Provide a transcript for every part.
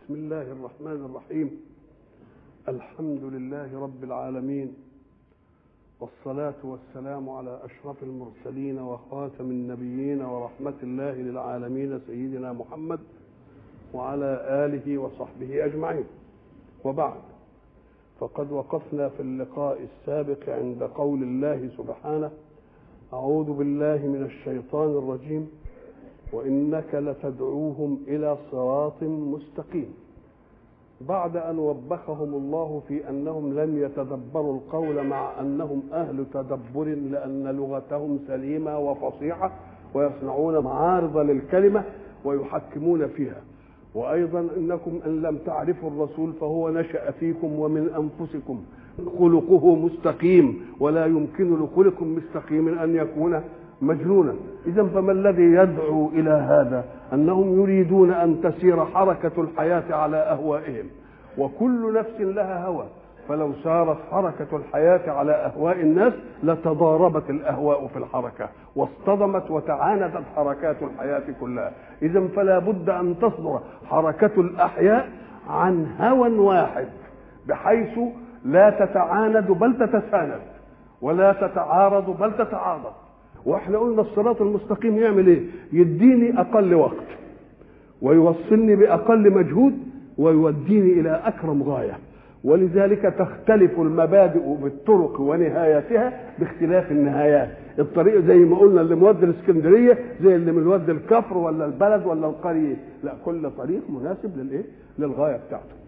بسم الله الرحمن الرحيم الحمد لله رب العالمين والصلاة والسلام على أشرف المرسلين وخاتم النبيين ورحمة الله للعالمين سيدنا محمد وعلى آله وصحبه أجمعين وبعد فقد وقفنا في اللقاء السابق عند قول الله سبحانه أعوذ بالله من الشيطان الرجيم وإنك لتدعوهم إلى صراط مستقيم بعد أن وبخهم الله في أنهم لم يتدبروا القول مع أنهم أهل تدبر لأن لغتهم سليمة وفصيحة ويصنعون معارض للكلمة ويحكمون فيها وأيضا إنكم أن لم تعرفوا الرسول فهو نشأ فيكم ومن أنفسكم خلقه مستقيم ولا يمكن لخلق مستقيم أن يكون مجنونا إذا فما الذي يدعو إلى هذا أنهم يريدون أن تسير حركة الحياة على أهوائهم وكل نفس لها هوى فلو سارت حركة الحياة على أهواء الناس لتضاربت الأهواء في الحركة واصطدمت وتعاندت حركات الحياة كلها إذا فلا بد أن تصدر حركة الأحياء عن هوى واحد بحيث لا تتعاند بل تتساند ولا تتعارض بل تتعاضد واحنا قلنا الصراط المستقيم يعمل ايه يديني اقل وقت ويوصلني باقل مجهود ويوديني الى اكرم غايه ولذلك تختلف المبادئ بالطرق ونهايتها باختلاف النهايات الطريق زي ما قلنا اللي مودي الاسكندريه زي اللي مودي الكفر ولا البلد ولا القريه لا كل طريق مناسب للايه للغايه بتاعته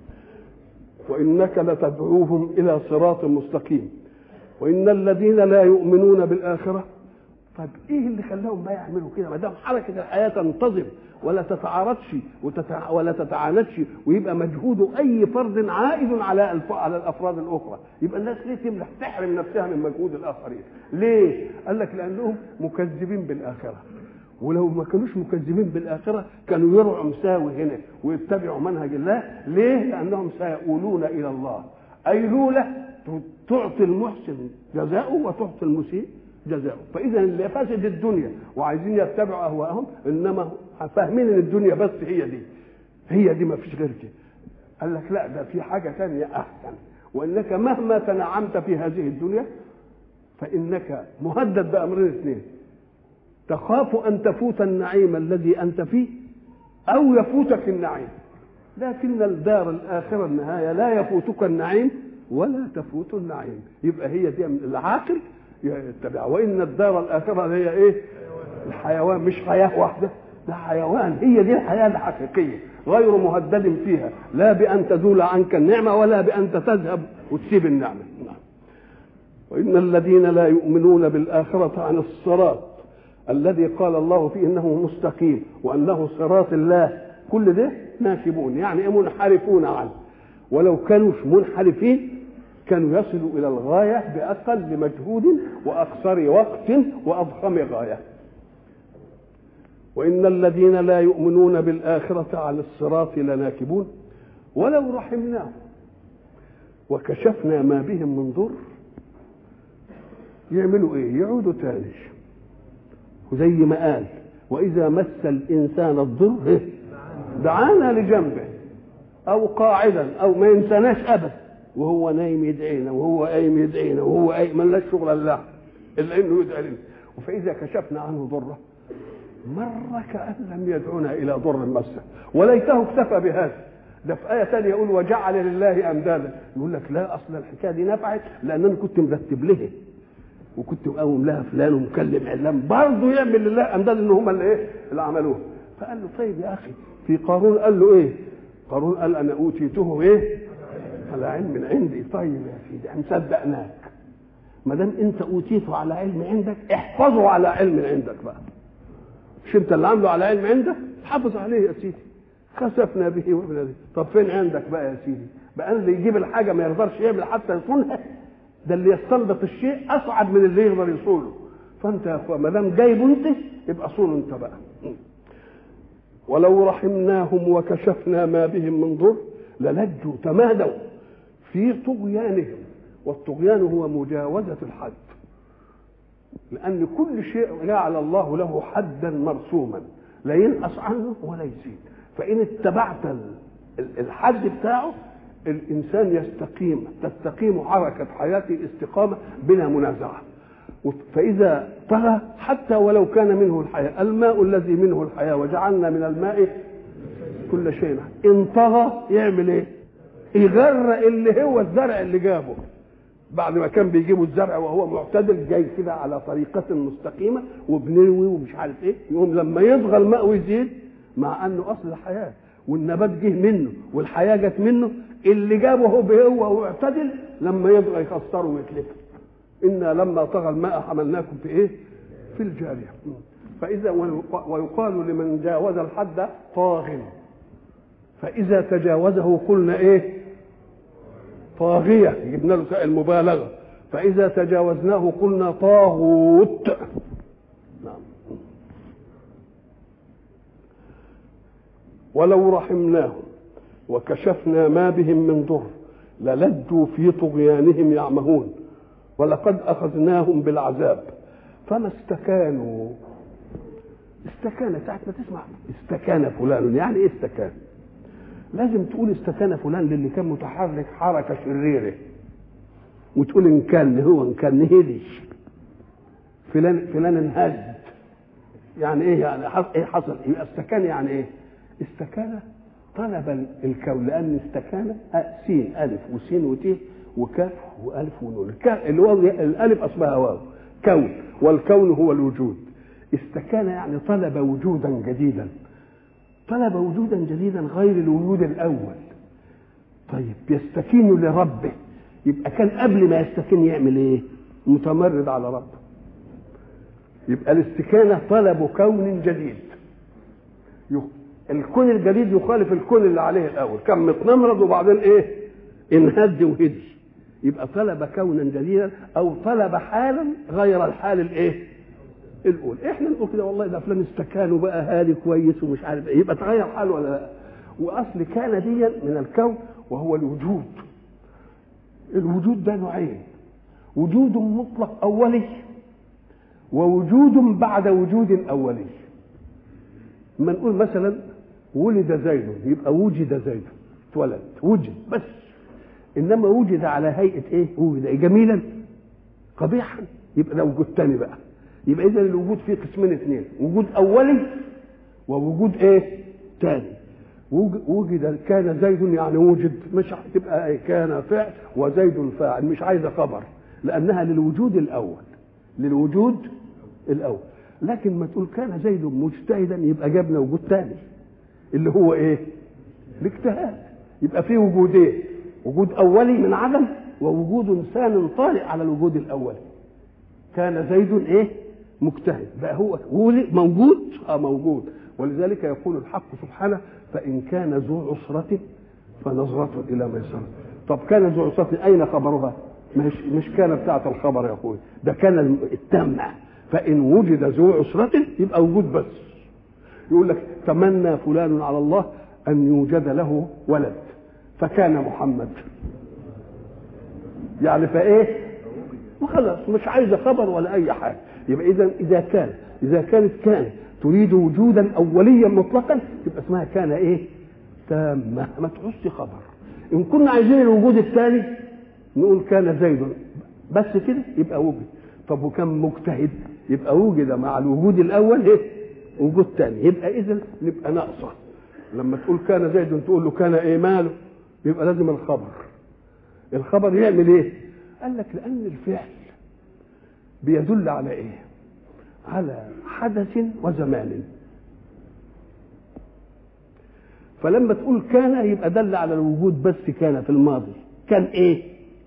وانك لتدعوهم الى صراط مستقيم وان الذين لا يؤمنون بالاخره طب ايه اللي خلاهم ما يعملوا كده ما دام حركه الحياه تنتظم ولا تتعارضش وتتع... ولا تتعاندش ويبقى مجهود اي فرد عائد على الف... على الافراد الاخرى يبقى الناس ليه تملح تحرم نفسها من مجهود الاخرين ليه قال لك لانهم مكذبين بالاخره ولو ما كانوش مكذبين بالاخره كانوا يرعوا مساوي هنا ويتبعوا منهج الله ليه لانهم سيؤولون الى الله ايلوله تعطي المحسن جزاؤه وتعطي المسيء جزاؤه فاذا اللي فاسد الدنيا وعايزين يتبعوا اهواءهم انما فاهمين ان الدنيا بس هي دي هي دي ما فيش غير كده قال لك لا ده في حاجه ثانيه احسن وانك مهما تنعمت في هذه الدنيا فانك مهدد بامرين اثنين تخاف ان تفوت النعيم الذي انت فيه او يفوتك النعيم لكن الدار الاخره النهايه لا يفوتك النعيم ولا تفوت النعيم يبقى هي دي العاقل يتبع وان الدار الاخره هي ايه الحيوان مش حياه واحده ده حيوان هي دي الحياه الحقيقيه غير مهدد فيها لا بان تزول عنك النعمه ولا بان تذهب وتسيب النعمه وان الذين لا يؤمنون بالاخره عن الصراط الذي قال الله فيه انه مستقيم وانه صراط الله كل ده ناكبون يعني منحرفون عنه ولو كانوا منحرفين كانوا يصلوا الى الغايه باقل مجهود واقصر وقت واضخم غايه وان الذين لا يؤمنون بالاخره عن الصراط لناكبون ولو رحمناهم وكشفنا ما بهم من ضر يعملوا ايه يعودوا تاني وزي ما قال واذا مس الانسان الضر دعانا لجنبه او قاعدا او ما ينساناش ابدا وهو نايم يدعينا وهو قايم يدعينا وهو قايم ملناش شغل الا الا انه يدعي لنا فاذا كشفنا عنه ضره مر كان لم يدعونا الى ضر مسه وليته اكتفى بهذا ده في آية ثانية يقول وجعل لله أندادا يقول لك لا أصل الحكاية دي نفعت لأن أنا كنت مرتب لها وكنت مقوم لها فلان ومكلم علان برضه يعمل لله أندادا إن هم اللي إيه اللي عملوه فقال له طيب يا أخي في قارون قال له إيه؟ قارون قال أنا أوتيته إيه؟ على علم عندي طيب يا سيدي احنا صدقناك ما دام انت اوتيته على علم عندك احفظه على علم عندك بقى مش انت اللي عامله على علم عندك حافظ عليه يا سيدي خسفنا به وابنه طب فين عندك بقى يا سيدي بقى اللي يجيب الحاجه ما يقدرش يعمل حتى يصونها ده اللي يستنبط الشيء اصعب من اللي يقدر يصونه فانت ما دام جايبه انت يبقى صونه انت بقى ولو رحمناهم وكشفنا ما بهم من ضر للجوا تمادوا في طغيانهم والطغيان هو مجاوزة الحد لأن كل شيء جعل الله له حدا مرسوما لا ينقص عنه ولا يزيد فإن اتبعت الحد بتاعه الانسان يستقيم تستقيم حركه حياته استقامه بلا منازعه فاذا طغى حتى ولو كان منه الحياه الماء الذي منه الحياه وجعلنا من الماء كل شيء ان طغى يعمل ايه يغرق اللي هو الزرع اللي جابه بعد ما كان بيجيبوا الزرع وهو معتدل جاي كده على طريقة مستقيمة وبنروي ومش عارف ايه يقوم لما يطغى الماء ويزيد مع انه اصل الحياة والنبات جه منه والحياة جت منه اللي جابه هو هو معتدل لما يطغى يكسره ويتلفه إنا لما طغى الماء حملناكم في ايه؟ في الجارية فإذا ويقال لمن جاوز الحد طاغ فإذا تجاوزه قلنا ايه؟ طاغية جبنا له المبالغة فإذا تجاوزناه قلنا طاغوت نعم ولو رحمناهم وكشفنا ما بهم من ضر للجوا في طغيانهم يعمهون ولقد أخذناهم بالعذاب فما استكانوا استكان ساعة ما تسمع استكان فلان يعني ايه استكان لازم تقول استكان فلان للي كان متحرك حركة شريرة وتقول ان كان هو ان كان هدي فلان فلان انهز يعني ايه يعني ايه حصل يبقى استكان يعني ايه استكان طلب الكون لان استكان سين الف وسين وت وكاف والف ونون اللي هو الالف اصلها واو كون والكون هو الوجود استكان يعني طلب وجودا جديدا طلب وجودا جديدا غير الوجود الاول طيب يستكين لربه يبقى كان قبل ما يستكين يعمل ايه متمرد على ربه يبقى الاستكانه طلب كون جديد الكون الجديد يخالف الكون اللي عليه الاول كان متنمرد وبعدين ايه انهد وهدي يبقى طلب كونا جديدا او طلب حالا غير الحال الايه الاولى احنا نقول كده والله ده فلان استكان بقى هادي كويس ومش عارف ايه يبقى تغير حاله ولا لا واصل كان دي من الكون وهو الوجود الوجود ده نوعين وجود مطلق اولي ووجود بعد وجود اولي ما نقول مثلا ولد زيد يبقى وجد زيد اتولد وجد بس انما وجد على هيئه ايه وجد إيه؟ جميلا قبيحا يبقى ده وجود تاني بقى يبقى اذا الوجود فيه قسمين اثنين وجود اولي ووجود ايه تاني وجد كان زيد يعني وجد مش تبقى إيه كان فعل وزيد فاعل مش عايزه خبر لانها للوجود الاول للوجود الاول لكن ما تقول كان زيد مجتهدا يبقى جابنا وجود تاني اللي هو ايه الاجتهاد يبقى فيه وجودين وجود اولي من عدم ووجود ثان طارئ على الوجود الاولي كان زيد ايه مجتهد بقى هو موجود اه موجود ولذلك يقول الحق سبحانه فان كان ذو عسرة فنظرة الى ميسرة طب كان ذو عسرة اين خبرها مش مش كان بتاعة الخبر يا اخوي ده كان التامة فان وجد ذو عسرة يبقى وجود بس يقول لك تمنى فلان على الله ان يوجد له ولد فكان محمد يعني فايه وخلاص مش عايزه خبر ولا اي حاجه يبقى اذا اذا كان اذا كانت كان تريد وجودا اوليا مطلقا يبقى اسمها كان ايه تامه ما تعوزش خبر ان كنا عايزين الوجود الثاني نقول كان زيد بس كده يبقى وجد طب وكان مجتهد يبقى وجد مع الوجود الاول ايه وجود ثاني يبقى اذا نبقى ناقصه لما تقول كان زيد تقول له كان ايه ماله يبقى لازم الخبر الخبر يعمل ايه قال لك لان الفعل بيدل على ايه على حدث وزمان فلما تقول كان يبقى دل على الوجود بس كان في الماضي كان ايه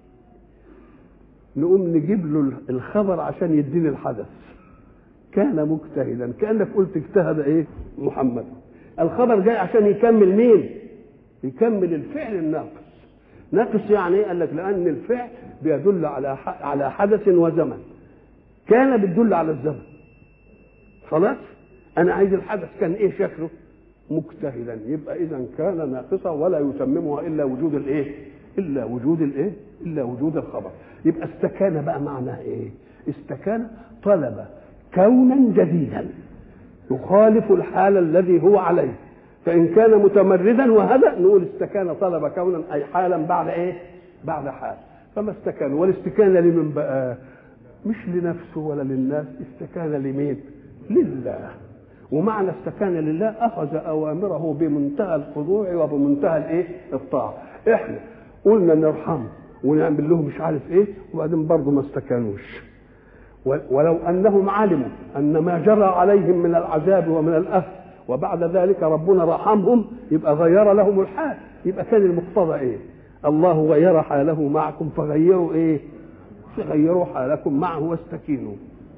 نقوم نجيب له الخبر عشان يديني الحدث كان مجتهدا كانك قلت اجتهد ايه محمد الخبر جاي عشان يكمل مين يكمل الفعل الناقص ناقص يعني ايه قال لك لان الفعل بيدل على على حدث وزمن كان بتدل على الزمن خلاص انا عايز الحدث كان ايه شكله مجتهدا يبقى اذا كان ناقصا ولا يتممها الا وجود الايه الا وجود الايه الا وجود الخبر يبقى استكان بقى معناه ايه استكان طلب كونا جديدا يخالف الحال الذي هو عليه فإن كان متمردا وهذا نقول استكان طلب كونا أي حالا بعد إيه؟ بعد حال فما استكان والاستكانة لمن بقى؟ مش لنفسه ولا للناس استكان لمين؟ لله ومعنى استكان لله أخذ أوامره بمنتهى الخضوع وبمنتهى الإيه؟ الطاعة إحنا قلنا نرحمه ونعمل لهم مش عارف إيه وبعدين برضه ما استكانوش ولو أنهم علموا أن ما جرى عليهم من العذاب ومن الأهل وبعد ذلك ربنا رحمهم يبقى غير لهم الحال يبقى كان المقتضى ايه الله غير حاله معكم فغيروا ايه فغيروا حالكم معه واستكينوا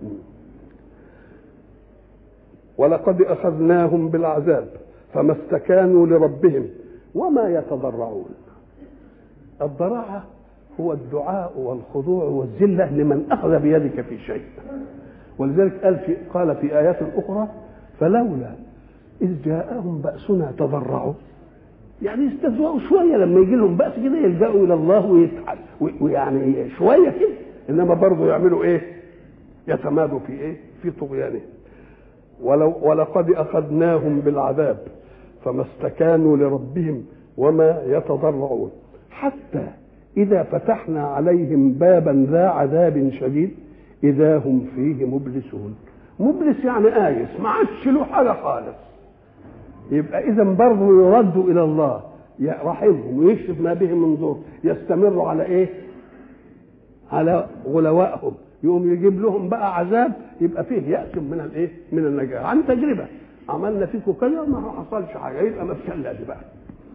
ولقد اخذناهم بالعذاب فما استكانوا لربهم وما يتضرعون الضراعه هو الدعاء والخضوع والذله لمن اخذ بيدك في شيء ولذلك قال في قال في ايات اخرى فلولا إذ جاءهم بأسنا تضرعوا يعني يستهزئوا شوية لما يجي لهم بأس كده يلجأوا إلى الله ويتعب ويعني شوية كده إنما برضه يعملوا إيه؟ يتمادوا في إيه؟ في طغيانهم ولو ولقد أخذناهم بالعذاب فما استكانوا لربهم وما يتضرعون حتى إذا فتحنا عليهم بابا ذا عذاب شديد إذا هم فيه مبلسون مبلس يعني آيس ما عادش له حاجة خالص يبقى اذا برضه يردوا الى الله رحمهم ويكشف ما بهم من ضر يستمروا على ايه على غلوائهم يقوم يجيب لهم بقى عذاب يبقى فيه يأس من الايه من النجاة عن تجربة عملنا فيكم كذا ما حصلش حاجة يبقى ما فيش الا دي بقى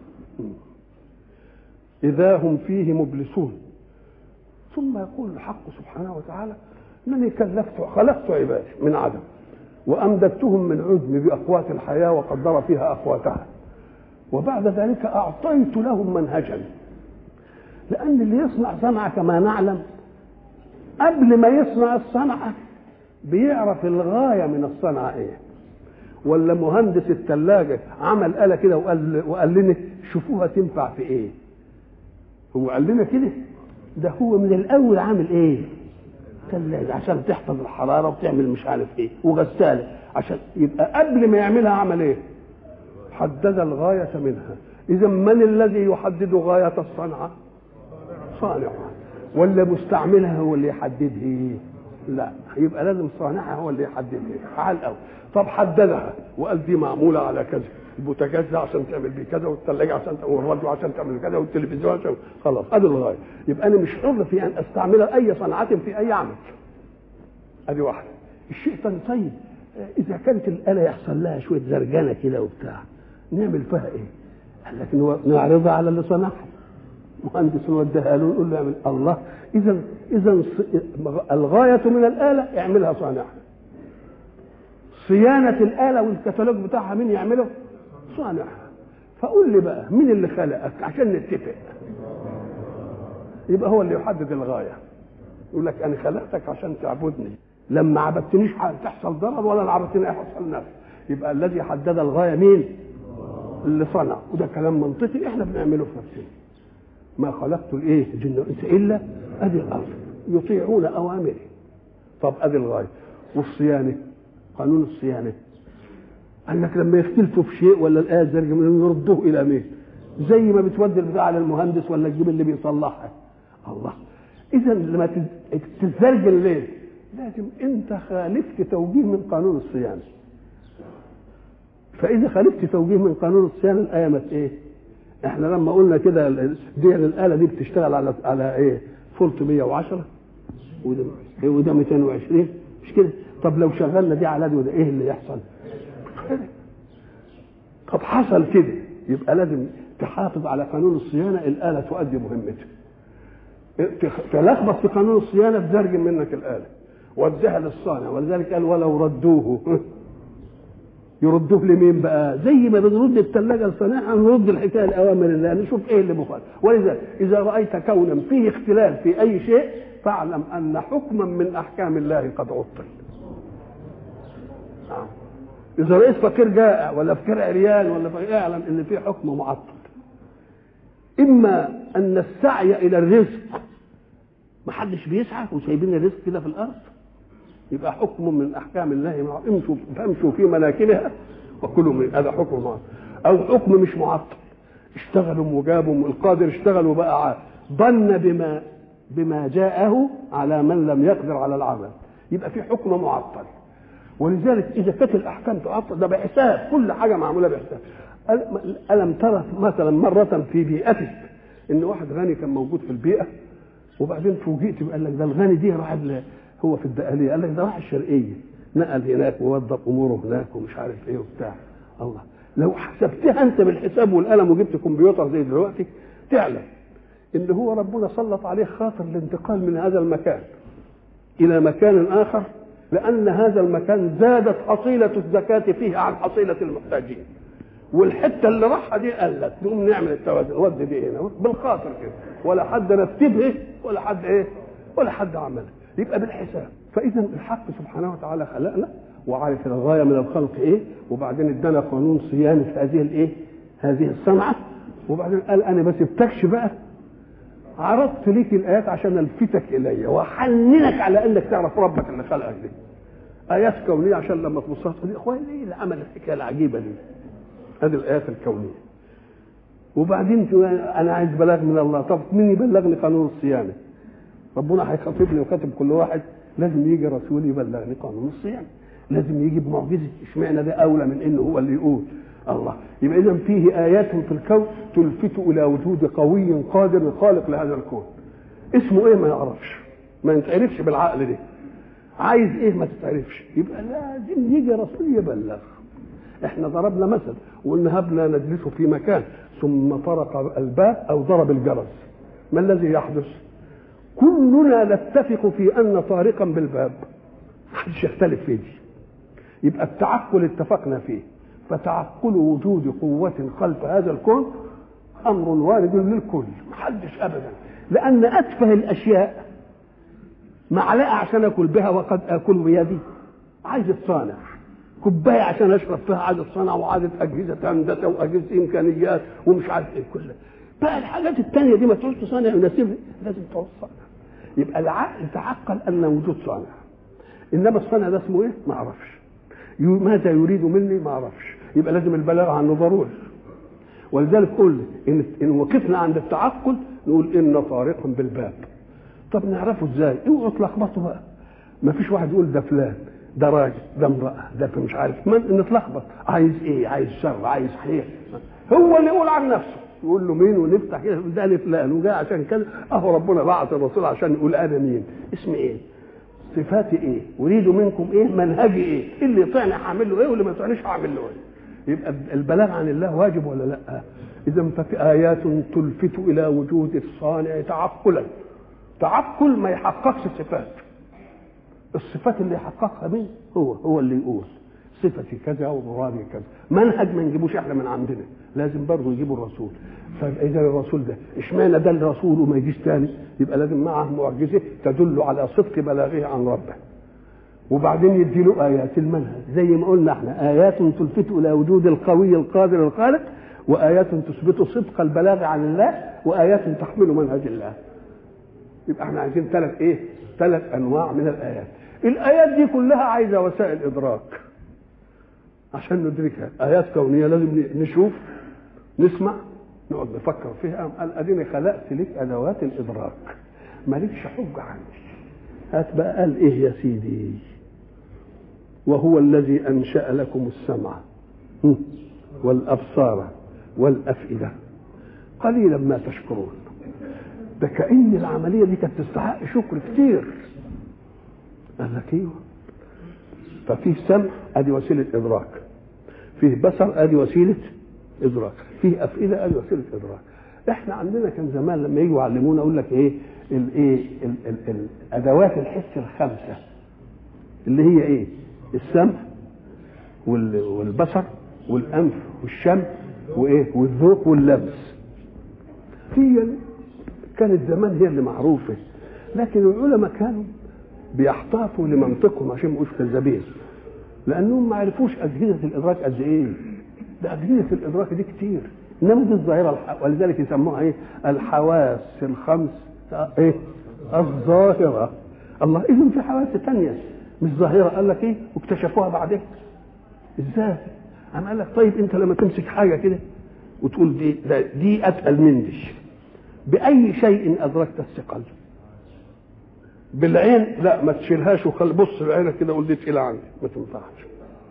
إذا هم فيه مبلسون ثم يقول الحق سبحانه وتعالى انني كلفت خلقت عبادي من عدم وأمددتهم من عدم بأقوات الحياة وقدر فيها أقواتها وبعد ذلك أعطيت لهم منهجا لأن اللي يصنع صنعة كما نعلم قبل ما يصنع الصنعة بيعرف الغاية من الصنعة إيه ولا مهندس الثلاجة عمل آلة كده وقال وقال لنا شوفوها تنفع في إيه هو قال لنا كده ده هو من الأول عامل إيه ثلاجة عشان تحفظ الحرارة وتعمل مش عارف ايه وغسالة عشان يبقى قبل ما يعملها عمل ايه؟ حدد الغاية منها إذا من الذي يحدد غاية الصنعة؟ صانعها ولا مستعملها هو اللي يحددها لا يبقى لازم صانعها هو اللي يحددها على الأول طب حددها وقال دي معمولة على كذا البوتاجاز ده عشان تعمل بيه كذا والثلاجة عشان والراديو عشان تعمل كذا والتلفزيون عشان خلاص ادي الغاية يبقى أنا مش حر في أن أستعمل أي صنعة في أي عمل ادي واحدة الشيء الثاني طيب إذا كانت الآلة يحصل لها شوية زرجنة كده وبتاع نعمل فيها إيه؟ قال لك نعرضها على اللي صنعها مهندس نوديها له نقول له اعمل الله اذا اذا الغايه من الاله اعملها صانعها صيانه الاله والكتالوج بتاعها مين يعمله صانعها فقول لي بقى مين اللي خلقك عشان نتفق يبقى هو اللي يحدد الغايه يقول لك انا خلقتك عشان تعبدني لما عبدتنيش تحصل ضرر ولا عبدتني يحصل نفع يبقى الذي حدد الغايه مين اللي صنع وده كلام منطقي احنا بنعمله في نفسنا ما خلقت الايه الجن والانس الا ادي الارض يطيعون اوامره طب ادي الغايه والصيانه قانون الصيانه قال لك لما يختلفوا في شيء ولا الايه زرق يردوه الى مين زي ما بتودي البتاع على المهندس ولا تجيب اللي بيصلحها الله اذا لما تتزرجل ليه لازم انت خالفت توجيه من قانون الصيانه فاذا خالفت توجيه من قانون الصيانه الايه مت ايه احنا لما قلنا كده دي الاله دي بتشتغل على على ايه فولت 110 وده وده 220 مش كده طب لو شغلنا دي على دي وده ايه اللي يحصل طب حصل كده يبقى لازم تحافظ على قانون الصيانه الاله تؤدي مهمتها تلخبط في قانون الصيانه تزرجم منك الاله وديها للصانع ولذلك قال ولو ردوه يردوه لمين بقى زي ما بنرد الثلاجه لصانعها نرد الحكايه لاوامر الله نشوف ايه اللي مخالف ولذلك اذا رايت كونا فيه اختلال في اي شيء فاعلم ان حكما من احكام الله قد عطل اذا رئيس فقير جائع ولا فقير عريان ولا فقير اعلم ان في حكم معطل اما ان السعي الى الرزق ما حدش بيسعى وسايبين الرزق كده في الارض يبقى حكم من احكام الله امشوا فامشوا في مناكبها وكلوا من هذا حكم معه او حكم مش معطل اشتغلوا وجابوا القادر اشتغل وبقى عاد ظن بما بما جاءه على من لم يقدر على العمل يبقى في حكم معطل ولذلك اذا كانت الاحكام تعطل ده بحساب كل حاجه معموله بحساب الم ترى مثلا مره في بيئتك ان واحد غني كان موجود في البيئه وبعدين فوجئت قال لك ده الغني دي راح هو في الدقاليه قال لك ده راح الشرقيه نقل هناك ووظف اموره هناك ومش عارف ايه وبتاع الله لو حسبتها انت بالحساب والقلم وجبت كمبيوتر زي دلوقتي تعلم ان هو ربنا سلط عليه خاطر الانتقال من هذا المكان الى مكان اخر لان هذا المكان زادت حصيله الزكاه فيه عن حصيله المحتاجين والحته اللي راحها دي قلت نقوم نعمل التوازن ودي دي هنا بالخاطر كده ولا حد رتبها ولا حد ايه ولا حد عملها يبقى بالحساب فاذا الحق سبحانه وتعالى خلقنا وعارف الغايه من الخلق ايه وبعدين ادانا قانون صيانه هذه الايه هذه الصنعه وبعدين قال انا ما سبتكش بقى عرضت ليك الايات عشان الفتك الي واحننك على انك تعرف ربك اللي خلقك دي ايات كونيه عشان لما تبص تقول يا اخويا ايه اللي عمل الحكايه العجيبه دي هذه الايات الكونيه وبعدين انا عايز بلاغ من الله طب مين يبلغني قانون الصيانه ربنا هيخاطبني وكاتب كل واحد لازم يجي رسول يبلغني قانون الصيانه لازم يجي بمعجزه اشمعنى ده اولى من انه هو اللي يقول الله يبقى اذا فيه ايات في الكون تلفت الى وجود قوي قادر خالق لهذا الكون اسمه ايه ما يعرفش ما يتعرفش بالعقل ده عايز ايه ما تتعرفش يبقى لازم يجي رسول يبلغ احنا ضربنا مثل وقلنا هبنا نجلس في مكان ثم طرق الباب او ضرب الجرس ما الذي يحدث كلنا نتفق في ان طارقا بالباب محدش يختلف في دي يبقى التعقل اتفقنا فيه فتعقل وجود قوة خلف هذا الكون أمر وارد للكل محدش أبدا لأن أتفه الأشياء معلقة عشان أكل بها وقد أكل بيدي عايز الصانع كوباية عشان أشرب فيها عايز الصانع وعايز أجهزة هندسة وأجهزة إمكانيات ومش عارف إيه كلها بقى الحاجات التانية دي ما تعوز تصانع يناسبها لازم تعوز صانع يبقى العقل تعقل أن وجود صانع إنما الصانع ده اسمه إيه؟ ما أعرفش ماذا يريد مني ما أعرفش يبقى لازم البلاغ عنه ضروري ولذلك قل إن, إن وقفنا عند التعقل نقول إن طارقا بالباب طب نعرفه ازاي؟ اوعوا تلخبطوا بقى ما فيش واحد يقول ده فلان ده راجل ده امرأة ده مش عارف من نتلخبط عايز ايه عايز شر عايز خير هو اللي يقول عن نفسه يقول له مين ونفتح كده ده لفلان وجاء عشان كذا اهو ربنا بعث الرسول عشان يقول انا مين اسمي ايه صفاتي ايه اريد منكم ايه منهجي ايه اللي يطيعني هعمل له ايه واللي ما يطيعنيش هعمل له ايه يبقى البلاغ عن الله واجب ولا لا اذا ففي ايات تلفت الى وجود الصانع تعقلا تعقل ما يحققش صفات الصفات اللي يحققها مين هو هو اللي يقول صفتي كذا ومرادي كذا منهج ما نجيبوش احنا من عندنا لازم برضه يجيبوا الرسول فاذا الرسول ده اشمعنى ده الرسول وما يجيش تاني يبقى لازم معه معجزه تدل على صدق بلاغه عن ربه وبعدين يدي له ايات المنهج زي ما قلنا احنا ايات تلفت الى وجود القوي القادر الخالق وايات تثبت صدق البلاغ عن الله وايات تحمل منهج الله يبقى احنا عايزين ثلاث ايه ثلاث انواع من الايات الايات دي كلها عايزه وسائل ادراك عشان ندركها ايات كونيه لازم نشوف نسمع نقعد نفكر فيها قال اديني خلقت لك ادوات الادراك مالكش حجه عندي هات بقى قال ايه يا سيدي وهو الذي انشا لكم السمع والابصار والافئده قليلا ما تشكرون ده كأن العملية دي كانت تستحق شكر كتير قال لك ايوه ففيه سمع ادي وسيلة ادراك فيه بصر ادي وسيلة ادراك فيه افئدة ادي وسيلة ادراك احنا عندنا كان زمان لما يجوا يعلمونا يقول لك ايه الايه ادوات الحس الخمسة اللي هي ايه السمع والبصر والانف والشم وايه والذوق واللمس هي كانت زمان هي اللي معروفه لكن العلماء كانوا بيحتاطوا لمنطقهم عشان ما يبقوش كذابين لانهم ما عرفوش اجهزه الادراك قد ايه ده اجهزه الادراك دي كتير انما دي الظاهره الح... ولذلك يسموها ايه الحواس الخمس ايه الظاهره الله اذا في حواس ثانيه مش ظاهره قال لك ايه واكتشفوها بعدين ازاي أم قال لك طيب أنت لما تمسك حاجة كده وتقول دي ده دي أتقل من دي بأي شيء أدركت الثقل بالعين لا ما تشيلهاش وخل بص بعينك كده قول دي تقيلة عندي ما تنفعش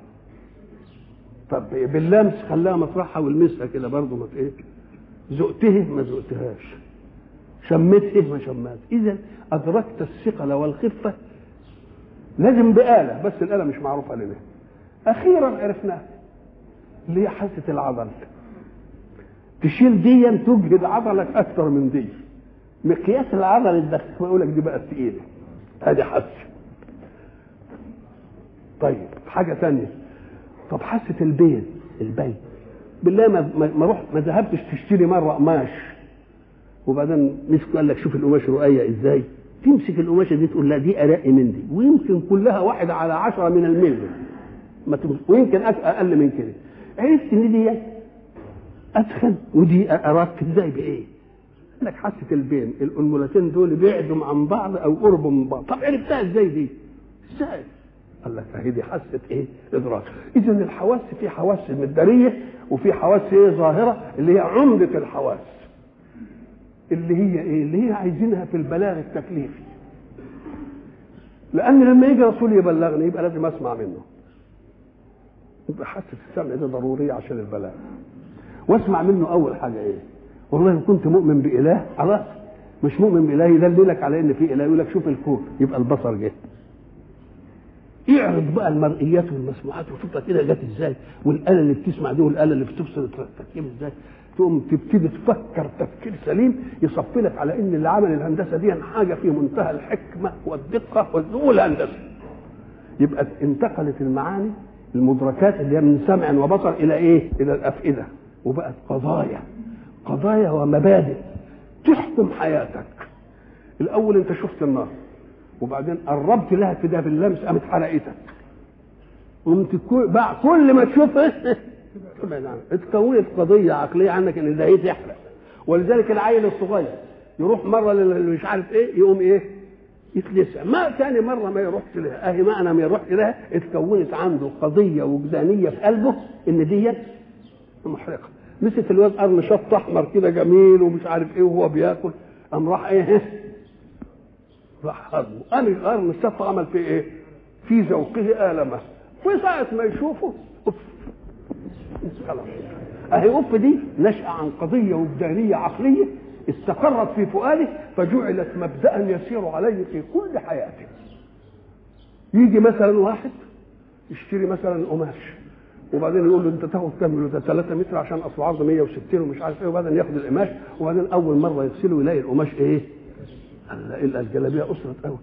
طب باللمس خلاها مطرحها والمسها كده برضه ما ايه ذقته ما ذقتهاش شمته ما شمت اذا ادركت الثقل والخفه لازم بآلة بس الآلة مش معروفة لنا أخيرا عرفناها اللي هي حاسة العضل تشيل دي تجهد عضلك أكثر من دي مقياس العضل الدقيق بقول لك دي بقت تقيلة هذه حاسة طيب حاجة ثانية طب حاسة البين البين بالله ما ما, ما رحت ما ذهبتش تشتري مرة قماش وبعدين مسك قال لك شوف القماش رؤية ازاي تمسك القماشه دي تقول لا دي ارق من دي ويمكن كلها واحد على عشرة من الملي ما تمسك ويمكن اقل من كده عرفت ان دي ادخن ودي اراك ازاي بايه؟ لك حاسه البين الانملتين دول بعدوا عن بعض او قربوا من بعض طب عرفتها ازاي دي؟ ازاي؟ قال لك اهي دي حاسه ايه؟ ادراك اذا الحواس في حواس مداريه وفي حواس ايه ظاهره اللي هي عمده الحواس اللي هي ايه؟ اللي هي عايزينها في البلاغ التكليفي. لأن لما يجي رسول يبلغني يبقى لازم أسمع منه. يبقى حاسة السمع دي ضرورية عشان البلاغ. واسمع منه أول حاجة إيه؟ والله إن كنت مؤمن بإله خلاص مش مؤمن بإله يدللك على إن في إله يقول لك شوف الكون يبقى البصر جه. اعرض بقى المرئيات والمسموعات وشوفها كده جت ازاي والاله اللي بتسمع دي والاله اللي بتبصر التركيب ازاي تقوم تبتدي تفكر تفكير سليم يصفي لك على ان اللي عمل الهندسه دي حاجه في منتهى الحكمه والدقه والذوق الهندسي يبقى انتقلت المعاني المدركات اللي هي من سمع وبصر الى ايه؟ الى الافئده وبقت قضايا قضايا ومبادئ تحكم حياتك الاول انت شفت النار وبعدين قربت لها كده باللمس قامت حرقتك قمت كل ما تشوفها تبعد عنها اتكونت قضيه عقليه عنك ان ده ايه تحرق ولذلك العيل الصغير يروح مره مش عارف ايه يقوم ايه يتلسع ما ثاني مره ما يروحش لها اهي معنى ما يروحش لها اتكونت عنده قضيه وجدانيه في قلبه ان دي محرقه مسك الواد قرن شط احمر كده جميل ومش عارف ايه وهو بياكل قام راح ايه راح هضمه قام القرن الشط عمل فيه ايه؟ في ذوقه آلمه وساعة ما يشوفه أوف خلاص اهي اوف دي نشأة عن قضية وجدانية عقلية استقرت في فؤاده فجعلت مبدأ يسير عليه في كل حياته يجي مثلا واحد يشتري مثلا قماش وبعدين يقول له انت تاخد كام يقول له 3 متر عشان اصله عرض 160 ومش عارف ايه وبعدين ياخد القماش وبعدين اول مره يغسله يلاقي القماش ايه؟ الجلابيه اسرت قوي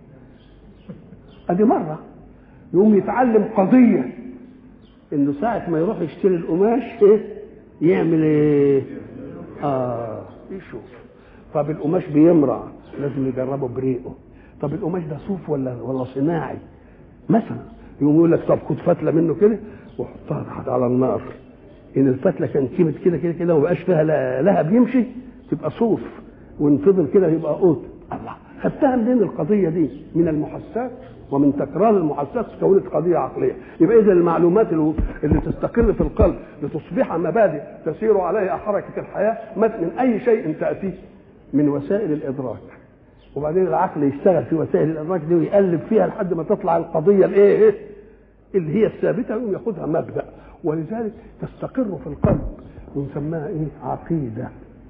ادي مره يقوم يتعلم قضيه انه ساعه ما يروح يشتري القماش ايه يعمل ايه اه يشوف طب القماش بيمرع لازم يجربه بريقه طب القماش ده صوف ولا ولا صناعي مثلا يقوم يقول لك طب خد فتله منه كده وحطها تحت على النار ان الفتله كان كيمت كده كده كده وما بقاش فيها لهب يمشي تبقى صوف وان فضل كده يبقى قوت الله خدتها منين القضيه دي من المحسات ومن تكرار المحسات تكونت قضيه عقليه يبقى اذا المعلومات اللي تستقر في القلب لتصبح مبادئ تسير عليها حركه الحياه من اي شيء تاتي من وسائل الادراك وبعدين العقل يشتغل في وسائل الادراك دي ويقلب فيها لحد ما تطلع القضيه الايه اللي هي الثابته ويقوم ياخذها مبدا ولذلك تستقر في القلب ونسميها ايه عقيده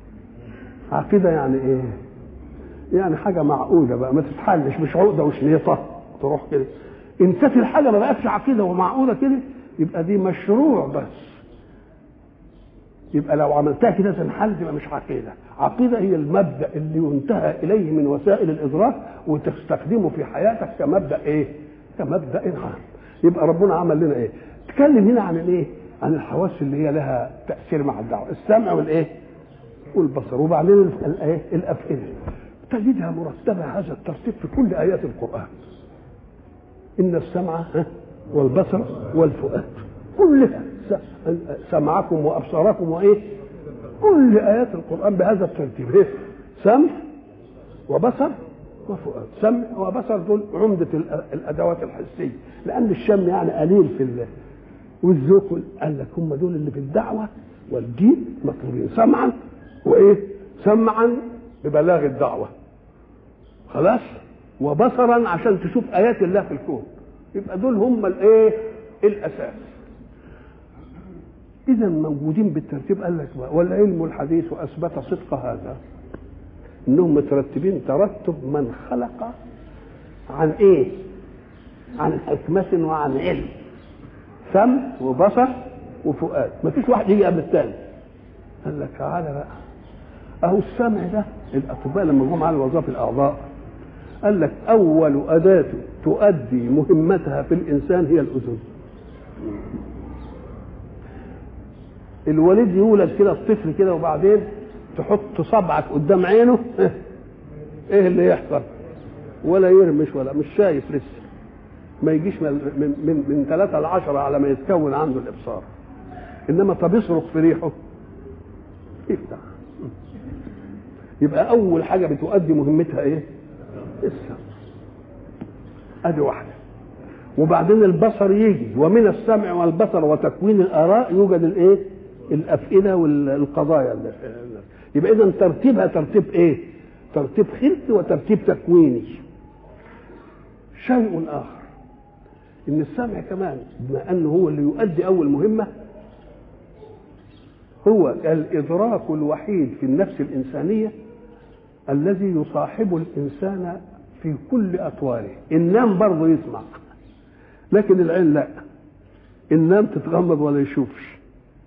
عقيده يعني ايه يعني حاجه معقوده بقى ما تتحلش مش عقده وشنيطه تروح كده ان كانت الحاجه ما بقتش عقيده ومعقوده كده يبقى دي مشروع بس يبقى لو عملتها كده تنحل تبقى مش عقيده عقيده هي المبدا اللي ينتهى اليه من وسائل الادراك وتستخدمه في حياتك كمبدا ايه كمبدا عام يبقى ربنا عمل لنا ايه تكلم هنا عن الايه عن الحواس اللي هي لها تاثير مع الدعوه السمع والايه والبصر وبعدين الايه الافئده تجدها مرتبه هذا الترتيب في كل ايات القران ان السمع والبصر والفؤاد كلها سمعكم وابصاركم وايه كل ايات القران بهذا الترتيب ايه سمع وبصر وفؤاد سمع وبصر دول عمده الادوات الحسيه لان الشم يعني قليل في الله والذوق قال لك هم دول اللي في الدعوه والدين مطلوبين سمعا وايه سمعا ببلاغ الدعوه خلاص وبصرا عشان تشوف ايات الله في الكون يبقى دول هم الايه الاساس اذا موجودين بالترتيب قال لك والعلم الحديث اثبت صدق هذا انهم مترتبين ترتب من خلق عن ايه عن حكمة وعن علم سمع وبصر وفؤاد ما فيش واحد يجي قبل الثاني قال لك تعالى بقى اهو السمع ده الاطباء لما جم على وظائف الاعضاء قال لك اول اداه تؤدي مهمتها في الانسان هي الاذن الوليد يولد كده الطفل كده وبعدين تحط صبعك قدام عينه ايه اللي يحصل ولا يرمش ولا مش شايف لسه ما يجيش من من من, من ثلاثة لعشرة على ما يتكون عنده الإبصار إنما طب يصرخ في ريحه يفتح يبقى أول حاجة بتؤدي مهمتها إيه؟ السمع أدي واحدة وبعدين البصر يجي ومن السمع والبصر وتكوين الآراء يوجد الإيه؟ الأفئدة والقضايا اللي يبقى إذا ترتيبها ترتيب إيه؟ ترتيب خلقي وترتيب تكويني شيء آخر ان السمع كمان بما انه هو اللي يؤدي اول مهمه هو الادراك الوحيد في النفس الانسانيه الذي يصاحب الانسان في كل اطواره النام برضه يسمع لكن العين لا النام تتغمض ولا يشوفش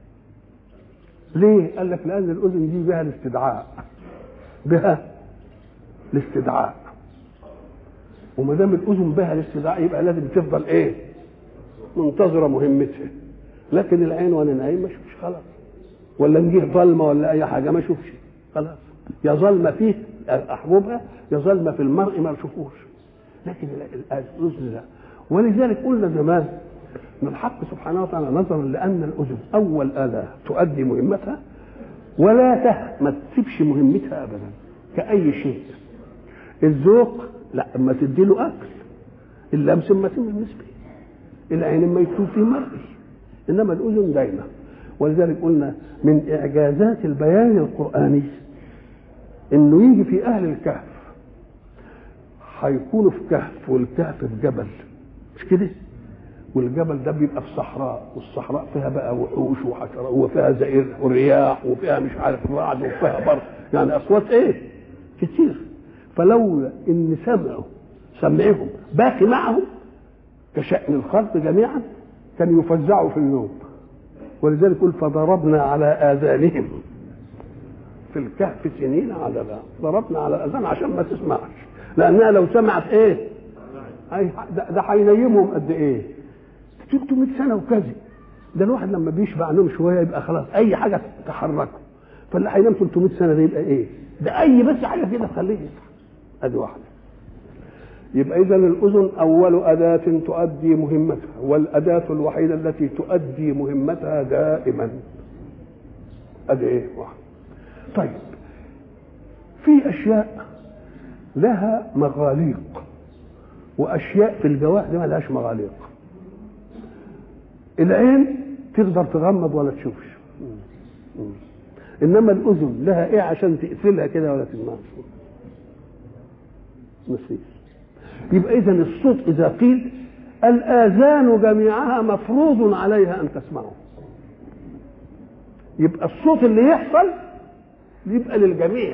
ليه قال لك لان الاذن دي بها الاستدعاء بها الاستدعاء وما دام الاذن بها الاستدعاء يبقى لازم تفضل ايه؟ منتظره مهمتها لكن العين وانا نايم ما اشوفش خلاص ولا نجيه ظلمه ولا اي حاجه ما اشوفش خلاص يا ظلمه فيه احببها يا ظلمه في المرء ما اشوفوش لكن الاذن لا ولذلك قلنا زمان ان الحق سبحانه وتعالى نظرا لان الاذن اول اله تؤدي مهمتها ولا ته ما تسيبش مهمتها ابدا كاي شيء الذوق لا اما تدي له اكل اللمس اما تلمس به العين اما يشوف في مرئي انما الاذن دايما ولذلك قلنا من اعجازات البيان القراني انه يجي في اهل الكهف هيكونوا في كهف والكهف في جبل مش كده والجبل ده بيبقى في صحراء والصحراء فيها بقى وحوش وحشرات وفيها زئير ورياح وفيها مش عارف رعد وفيها برد يعني اصوات ايه كتير فلولا ان سمعوا سمعهم باقي معهم كشأن الخلق جميعا كان يفزعوا في النوم ولذلك يقول فضربنا على آذانهم في الكهف سنين عددا ضربنا على الأذان عشان ما تسمعش لأنها لو سمعت إيه ده هينيمهم قد إيه 300 سنة وكذا ده الواحد لما بيشبع نوم شوية يبقى خلاص أي حاجة تحركه فاللي هينام 300 سنة ده يبقى إيه ده أي بس حاجة كده تخليه يصحى ادي واحده يبقى اذا الاذن اول اداه تؤدي مهمتها والاداه الوحيده التي تؤدي مهمتها دائما ادي ايه واحده طيب في اشياء لها مغاليق واشياء في الجوارح دي ما لهاش مغاليق العين تقدر تغمض ولا تشوفش انما الاذن لها ايه عشان تقفلها كده ولا تسمعش مفيش يبقى اذا الصوت اذا قيل الاذان جميعها مفروض عليها ان تسمعه يبقى الصوت اللي يحصل يبقى للجميع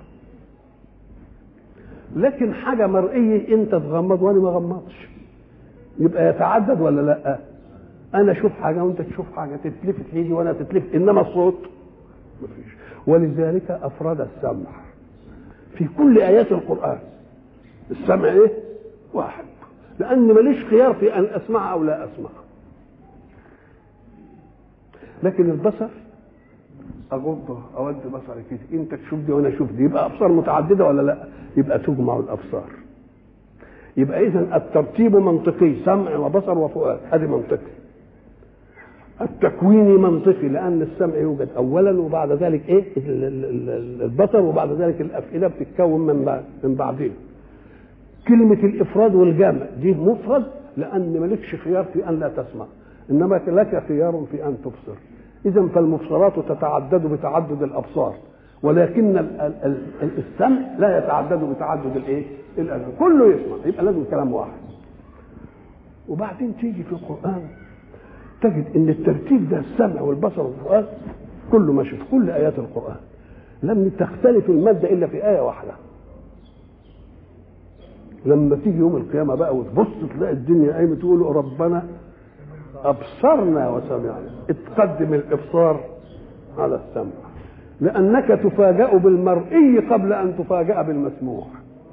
لكن حاجة مرئية انت تغمض وانا ما غمضش يبقى يتعدد ولا لا انا اشوف حاجة وانت تشوف حاجة تتلفت ايدي وانا تتلفت انما الصوت مفيش ولذلك افراد السمع في كل ايات القرآن السمع ايه واحد لان ماليش خيار في ان اسمع او لا اسمع لكن البصر اغض اود بصري كده انت تشوف دي وانا اشوف دي يبقى ابصار متعدده ولا لا يبقى تجمع الابصار يبقى اذا الترتيب منطقي سمع وبصر وفؤاد هذه منطقي التكويني منطقي لان السمع يوجد اولا وبعد ذلك ايه البصر وبعد ذلك الافئده بتتكون من من بعدين كلمة الإفراد والجمع دي مفرد لأن مالكش خيار في أن لا تسمع انما لك خيار في ان تبصر اذا فالمبصرات تتعدد بتعدد الابصار ولكن ال- ال- ال- السمع لا يتعدد بتعدد الايه الاذان كله يسمع يبقى لازم كلام واحد وبعدين تيجي في القران تجد ان الترتيب ده السمع والبصر والفؤاد كله ماشي في كل ايات القران لم تختلف الماده الا في ايه واحده لما تيجي يوم القيامه بقى وتبص تلاقي الدنيا قايمه تقول ربنا ابصرنا وسمعنا اتقدم الابصار على السمع لانك تفاجا بالمرئي قبل ان تفاجا بالمسموع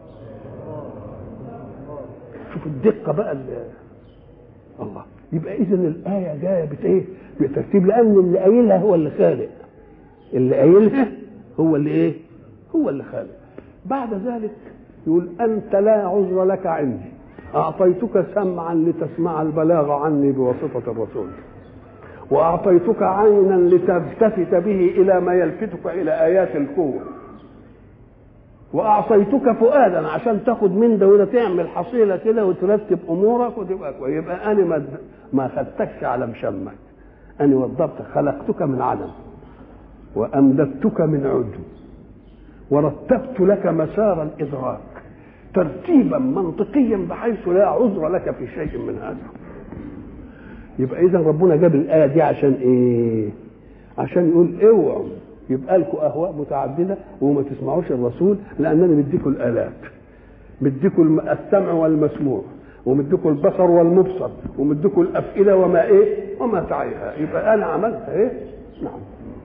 شوف الدقه بقى اللي الله يبقى اذا الايه جايه بايه بترتيب لان اللي قايلها هو اللي خالق اللي قايلها هو اللي ايه هو اللي خالق بعد ذلك يقول انت لا عذر لك عندي اعطيتك سمعا لتسمع البلاغ عني بواسطه الرسول واعطيتك عينا لتلتفت به الى ما يلفتك الى ايات القوه واعطيتك فؤادا عشان تاخد من ده وده تعمل حصيله كده وترتب امورك وتبقى كويس يبقى انا ما ما خدتكش على مشمك انا وضبتك خلقتك من عدم وامددتك من عدو ورتبت لك مسار الادراك ترتيبا منطقيا بحيث لا عذر لك في شيء من هذا يبقى اذا ربنا جاب الايه دي عشان ايه عشان يقول اوعوا يبقى لكم اهواء متعدده وما تسمعوش الرسول لانني مديكم الالات مديكم السمع والمسموع ومديكم البصر والمبصر ومديكم الافئده وما ايه وما تعيها يبقى انا عملت ايه نعم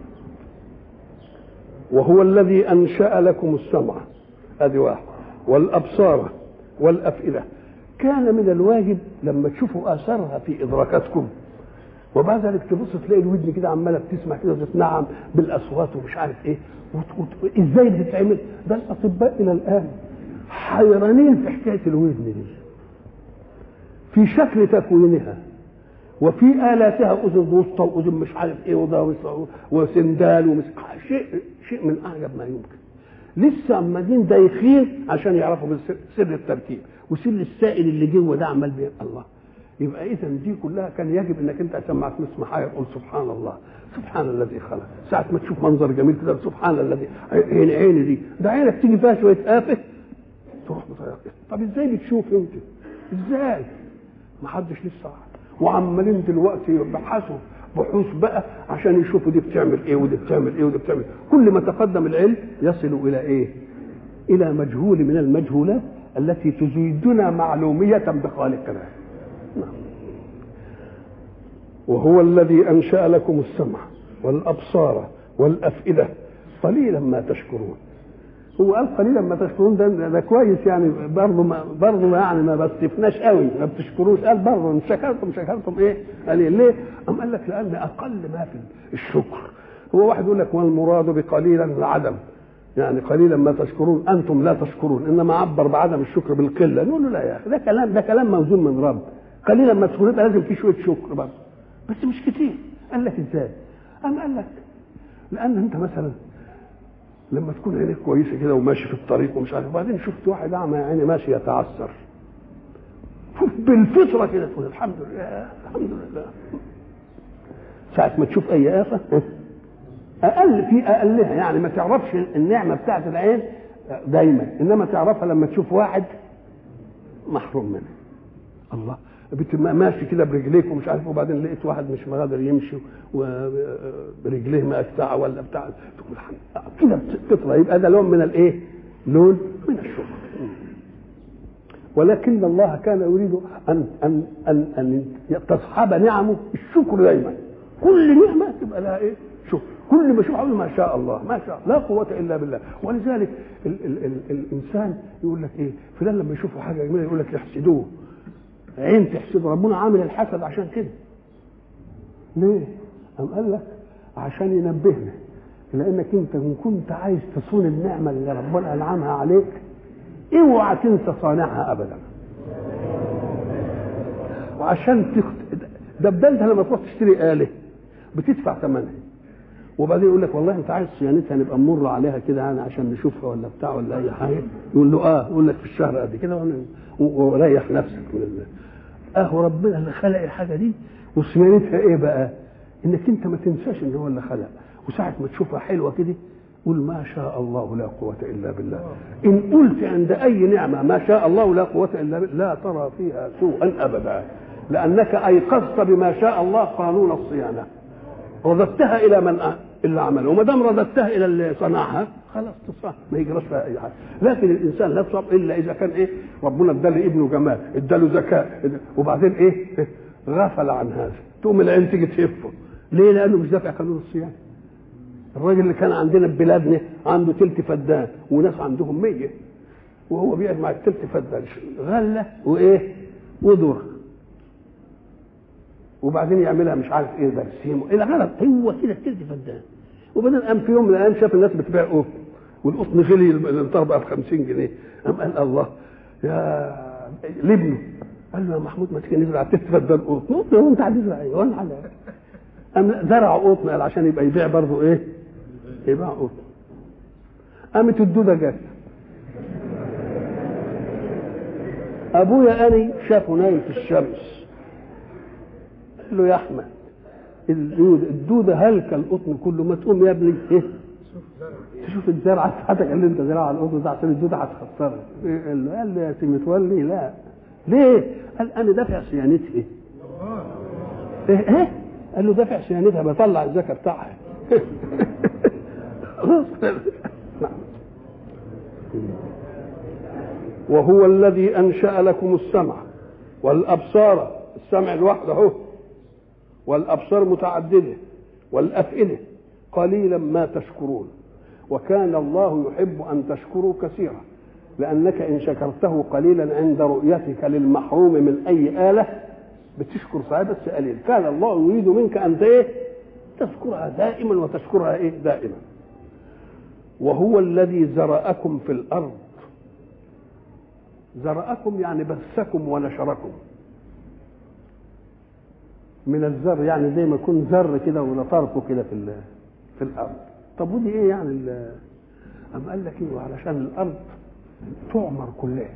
وهو الذي انشا لكم السمع ادي واحد والابصار والافئده كان من الواجب لما تشوفوا اثرها في ادراكاتكم وبعد ذلك تبص تلاقي الودن كده عماله بتسمع كده وتتنعم بالاصوات ومش عارف ايه وت- وت- ازاي بتتعمل ده الاطباء الى الان حيرانين في حكايه الودن دي في شكل تكوينها وفي الاتها اذن وسطى واذن مش عارف ايه وده وس- وسندال ومش شيء شيء من اعجب ما يمكن لسه عمالين دايخين عشان يعرفوا بالسر- سر التركيب وسر السائل اللي جوه ده عمال بيه الله يبقى اذا دي كلها كان يجب انك انت عشان ما تسمع حاجه تقول سبحان الله سبحان الذي خلق ساعه ما تشوف منظر جميل كده سبحان الذي عين عيني دي ده عينك تيجي فيها شويه آفة تروح مطيرك طب ازاي بتشوف انت ازاي ما حدش لسه عارف. وعمالين دلوقتي يبحثوا بحوث بقى عشان يشوفوا دي بتعمل ايه ودي بتعمل ايه ودي بتعمل كل ما تقدم العلم يصل الى ايه الى مجهول من المجهولات التي تزيدنا معلوميه بخالقنا نعم. وهو الذي انشا لكم السمع والابصار والافئده قليلا ما تشكرون هو قال قليلا ما تشكرون ده, ده كويس يعني برضه ما برضه يعني ما بستفناش قوي ما بتشكروش قال برضه ان شكرتم شكرتم ايه؟ قال إيه؟ ليه؟ قام قال لك لان اقل ما في الشكر هو واحد يقول لك والمراد بقليلا العدم يعني قليلا ما تشكرون انتم لا تشكرون انما عبر بعدم الشكر بالقله نقول له لا يا اخي ده كلام ده كلام موزون من رب قليلا ما تشكرون يبقى لازم في شويه شكر برضه بس مش كتير قال لك ازاي؟ قام قال لك لان انت مثلا لما تكون عينيك كويسه كده وماشي في الطريق ومش عارف وبعدين شفت واحد اعمى يا عيني ماشي يتعثر بالفطره كده تقول الحمد لله الحمد لله ساعة ما تشوف أي آفة أقل في أقلها يعني ما تعرفش النعمة بتاعت العين دايما إنما تعرفها لما تشوف واحد محروم منها الله بت- ماشي كده برجليك ومش عارف وبعدين لقيت واحد مش قادر يمشي وبرجليه مقطعه ولا بتاع تقول الحمد لله. كده بتطلع يبقى ده لون من الايه؟ لون من الشكر ولكن الله كان يريد ان ان ان ان تصحب نعمه الشكر دايما كل نعمه تبقى لها ايه؟ شكر كل ما شوف ما شاء الله ما شاء لا قوة إلا بالله ولذلك ال ال ال الإنسان يقول لك إيه فلان لما يشوفوا حاجة جميلة يقول لك يحسدوه عين تحسد ربنا عامل الحسد عشان كده ليه؟ قام قال لك عشان ينبهنا لانك انت ان كنت عايز تصون النعمه اللي ربنا انعمها عليك اوعى تنسى صانعها ابدا وعشان تخت... ده ده انت لما تروح تشتري اله بتدفع ثمنها وبعدين يقول لك والله انت عايز صيانتها نبقى نمر عليها كده يعني عشان نشوفها ولا بتاع ولا اي حاجه يقول له اه يقول لك في الشهر قد كده وريح نفسك من الله اهو ربنا اللي خلق الحاجه دي وصيانتها ايه بقى انك انت ما تنساش ان هو اللي خلق وساعة ما تشوفها حلوة كده قول ما شاء الله لا قوة إلا بالله إن قلت عند أي نعمة ما شاء الله لا قوة إلا بالله لا ترى فيها سوءا أبدا لأنك أيقظت بما شاء الله قانون الصيانة رددتها إلى من اللي عمله وما دام رددتها إلى اللي صنعها خلاص تصح ما يجراش فيها أي حاجة لكن الإنسان لا يصاب إلا إذا كان إيه ربنا اداله ابنه جمال اداله ذكاء وبعدين إيه غفل عن هذا تقوم العين تيجي تهفه ليه؟ لأنه مش دافع قانون الصيانة الراجل اللي كان عندنا في بلادنا عنده تلت فدان وناس عندهم مية وهو بيقعد مع التلت فدان غله وايه وذر وبعدين يعملها مش عارف ايه برسيم الى غلط هو كده التلت فدان وبعدين قام في يوم من الايام شاف الناس بتبيع قطن والقطن غلي الانطار بقى ب 50 جنيه قام قال الله يا لابنه قال له يا محمود ما تيجي نزرع تلت فدان قطن قطن هو انت هتزرع ايه وانا على قام زرع قطن قال عشان يبقى يبيع برضه ايه يبيع قطن قامت الدوده جت ابويا اني شافه نايم في الشمس قال له يا احمد الدودة, الدودة هلكة القطن كله ما تقوم يا ابني ايه تشوف الزرعة بتاعتك اللي انت زرعها على القطن ده عشان الدودة هتخسرك إيه قال له قال لي يا سي متولي لا ليه؟ قال انا دافع صيانتها ايه؟ ايه ايه؟ قال له دافع صيانتها بطلع الزكاة بتاعها وهو الذي انشا لكم السمع والابصار السمع لوحده اهو والابصار متعدده والافئده قليلا ما تشكرون وكان الله يحب ان تشكروا كثيرا لانك ان شكرته قليلا عند رؤيتك للمحروم من اي اله بتشكر صحيح بس قليل كان الله يريد منك ان ايه تذكرها دائما وتشكرها ايه دائما وهو الذي زرأكم في الارض زرأكم يعني بثكم ونشركم من الذر يعني زي ما يكون ذر كده ونطركه كده في في الارض طب ودي ايه يعني أم قال لك ايه علشان الارض تعمر كلها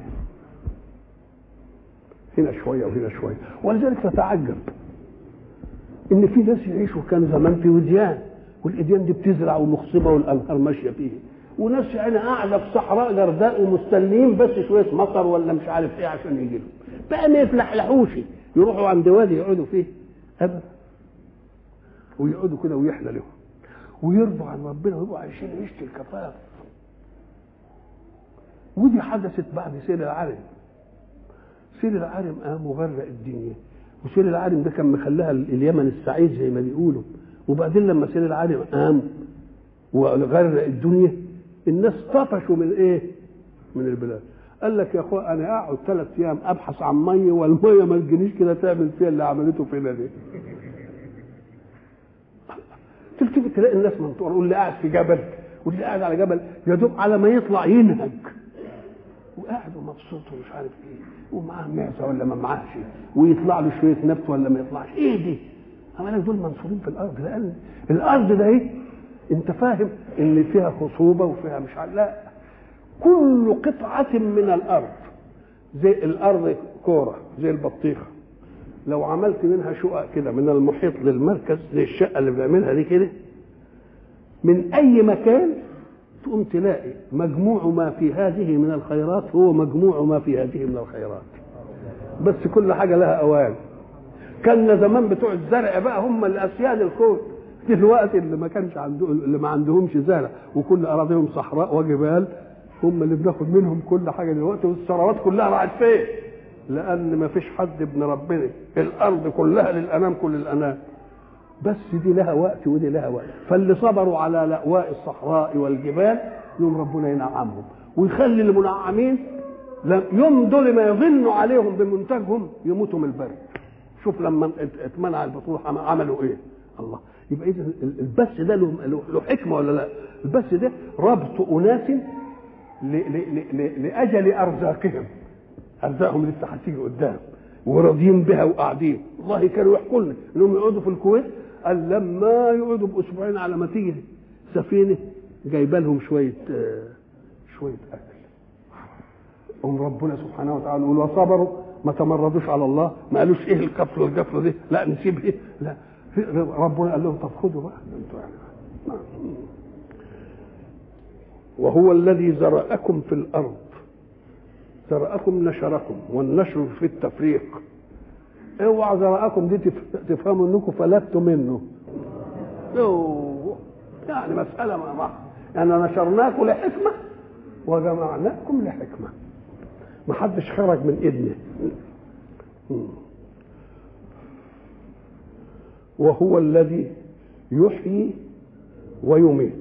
هنا شويه وهنا شويه ولذلك تتعجب ان في ناس يعيشوا كان زمان في وديان والاديان دي بتزرع ومخصبه والانهار ماشيه فيه وناس يعني قاعده في صحراء جرداء ومستنيين بس شويه مطر ولا مش عارف ايه عشان يجي لهم بقى ما يفلحلحوش يروحوا عند وادي يقعدوا فيه ابدا ويقعدوا كده ويحلى لهم ويرضوا عن ربنا ويبقوا عايشين عيشه الكفاف ودي حدثت بعد سيل العالم سيل العالم قام وغرق الدنيا وسيل العالم ده كان مخليها اليمن السعيد زي ما بيقولوا وبعدين لما سيل العالم قام وغرق الدنيا الناس طفشوا من ايه؟ من البلاد قال لك يا اخويا انا اقعد ثلاث ايام ابحث عن ميه والميه ما تجينيش كده تعمل فيها اللي عملته فينا دي تلتفت تلاقي الناس منطوره واللي قاعد في جبل واللي قاعد على جبل يا دوب على ما يطلع ينهج وقاعد ومبسوط ومش عارف ايه ومعاه معزه ولا ما معاهش ويطلع له شويه نبت ولا ما يطلعش ايه دي؟ عمالك دول منصورين في الارض لان الارض ده ايه؟ انت فاهم ان فيها خصوبه وفيها مش عارف لا كل قطعه من الارض زي الارض كوره زي البطيخه لو عملت منها شقق كده من المحيط للمركز زي الشقه اللي بنعملها دي كده من اي مكان تقوم تلاقي مجموع ما في هذه من الخيرات هو مجموع ما في هذه من الخيرات بس كل حاجه لها اوان كان زمان بتوع الزرع بقى هم الاسياد الكون دلوقتي اللي ما كانش عندهم اللي ما عندهمش زرع وكل اراضيهم صحراء وجبال هم اللي بناخد منهم كل حاجه دلوقتي والثروات كلها راحت فين؟ لان ما فيش حد ابن ربنا الارض كلها للانام كل الانام بس دي لها وقت ودي لها وقت فاللي صبروا على لأواء الصحراء والجبال يوم ربنا ينعمهم ويخلي المنعمين يوم دول ما يظنوا عليهم بمنتجهم يموتوا من البرد شوف لما اتمنع البطروح عملوا ايه الله يبقى اذا البث ده له له حكمه ولا لا البث ده ربط اناس لاجل ارزاقهم ارزاقهم لسه هتيجي قدام وراضيين بها وقاعدين والله كانوا يحكوا لنا انهم يقعدوا في الكويت قال لما يقعدوا باسبوعين على ما تيجي سفينه جايبه لهم شويه آه شويه اكل قوم ربنا سبحانه وتعالى يقول وصبروا ما تمردوش على الله ما قالوش ايه الكفر والجفر دي لا نسيب ايه لا ربنا قال لهم طب خدوا بقى انتوا يعني نعم. وهو الذي زرأكم في الأرض زرأكم نشركم والنشر في التفريق اوعى زرأكم دي تفهموا انكم فلتوا منه أوه. يعني مسألة ما ما يعني نشرناكم لحكمة وجمعناكم لحكمة ما حدش خرج من إذنه وهو الذي يحيي ويميت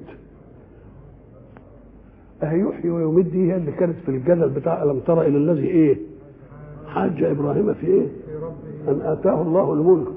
أهي يحيي ويميت دي هي اللي كانت في الجدل بتاع ألم ترى إلى الذي إيه حاج إبراهيم في إيه أن آتاه الله الملك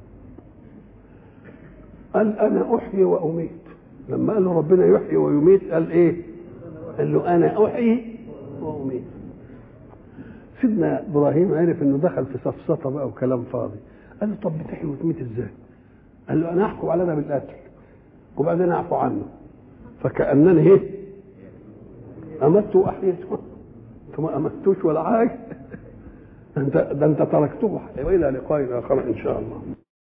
قال أنا أحيي وأميت لما قال له ربنا يحيي ويميت قال إيه قال له أنا أحيي وأميت سيدنا إبراهيم عرف إنه دخل في سفسطة بقى وكلام فاضي قال له طب بتحيي وتميت إزاي قال له أنا أحكم على ده بالقتل وبعدين أعفو عنه فكأنني إيه أمت وأحييته أنت ما أمتوش ولا حاجة أنت ده أنت تركته وإلى لقاء آخر إن شاء الله